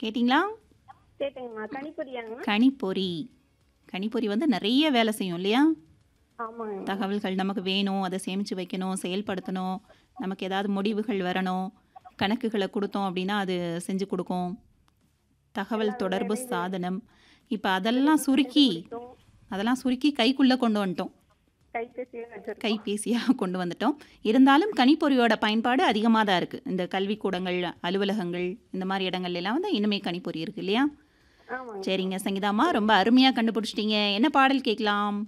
கேட்டிங்களா கேட்டுங்கம்மா கணிப்பொறியாங்க கணிப்பொறி கணிப்பொறி வந்து நிறைய வேலை செய்யும் இல்லையா ஆமாங்க தகவல்கள் நமக்கு வேணும் அதை சேமித்து வைக்கணும் செயல்படுத்தணும் நமக்கு ஏதாவது முடிவுகள் வரணும் கணக்குகளை கொடுத்தோம் அப்படின்னா அது செஞ்சு கொடுக்கும் தகவல் தொடர்பு சாதனம் இப்போ அதெல்லாம் சுருக்கி அதெல்லாம் சுருக்கி கைக்குள்ளே கொண்டு வந்துட்டோம் கைபேசியும் வச்சிருக்கோம் கைபேசியாக கொண்டு வந்துட்டோம் இருந்தாலும் கணிப்பொறியோட பயன்பாடு அதிகமாக தான் இருக்குது இந்த கல்விக்கூடங்கள் அலுவலகங்கள் இந்த மாதிரி இடங்கள்ல எல்லாம் வந்து இனிமே கணிப்பொறி இருக்கு இல்லையா ஆமாங்க சரிங்க சங்கீதாம்மா ரொம்ப அருமையாக கண்டுபிடிச்சிட்டீங்க என்ன பாடல் கேட்கலாம்